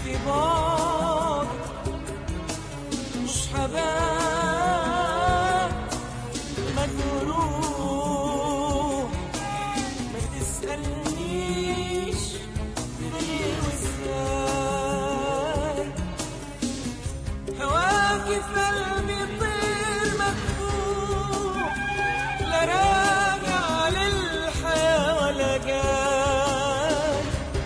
في بعض مش حباب مجروح ما تسألنيش ليه وازاي هواكي في قلبي طير مفتوح لا راجع للحياة ولا جاي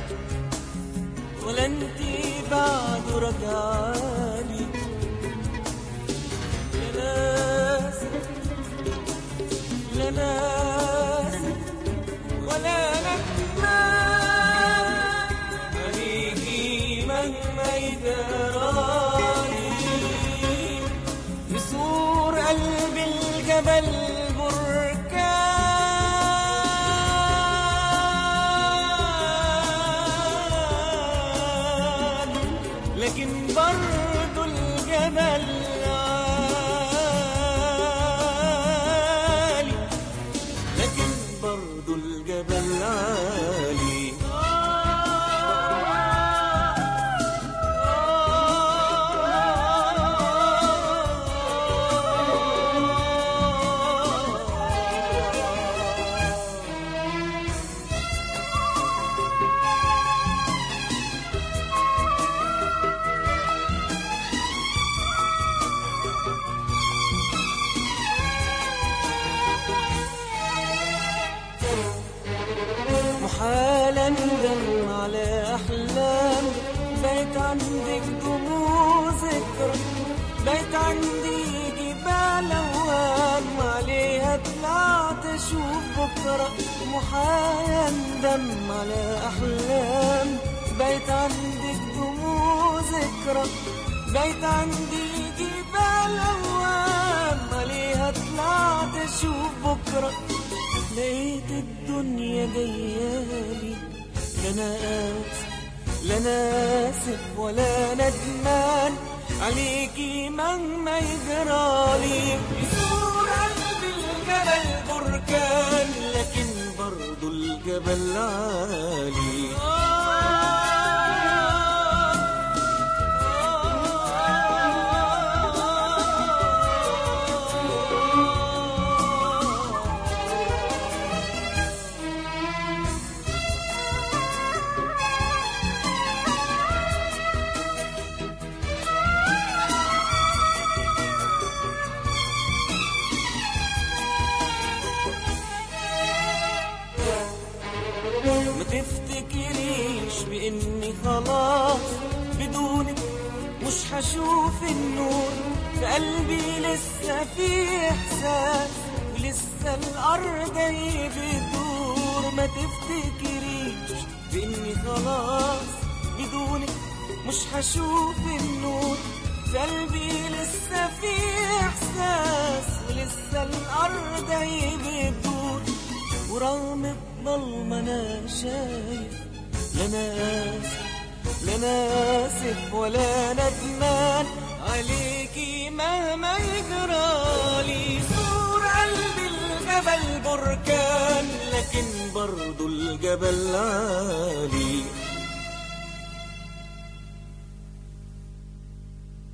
ولا انتي بعد رجعالي لا لازم لا لازم ولا ندمان عليكي مهما يدراني يثور قلب الجبل بركان لكن برضو الجبل عالي لكن برضو الجبل عالي محالا ندم على أحلام بقيت عندك دموع ذكرى بقيت عندي جبال أوهام عليها طلعت أشوف بكرة محالا ندم على أحلام بقيت عندك دموع ذكرى بقيت عندي جبال أوهام عليها طلعت أشوف بكرة لقيت الدنيا جايالي لا انا اسف لا انا اسف ولا ندمان عليكي مهما يجرالي يثور قلب الجبل بركان لكن برضو الجبل عالي ما تفتكريش بإني خلاص بدونك مش هشوف النور في قلبي لسه في إحساس ولسه الأرض جاي بتدور ما تفتكريش بإني خلاص بدونك مش هشوف النور في قلبي لسه في إحساس ولسه الأرض جاي بتدور ورغم الضل ما انا شايف لا انا اسف لا انا اسف ولا ندمان عليكي مهما يجرالي سور قلب الجبل بركان لكن برضو الجبل عالي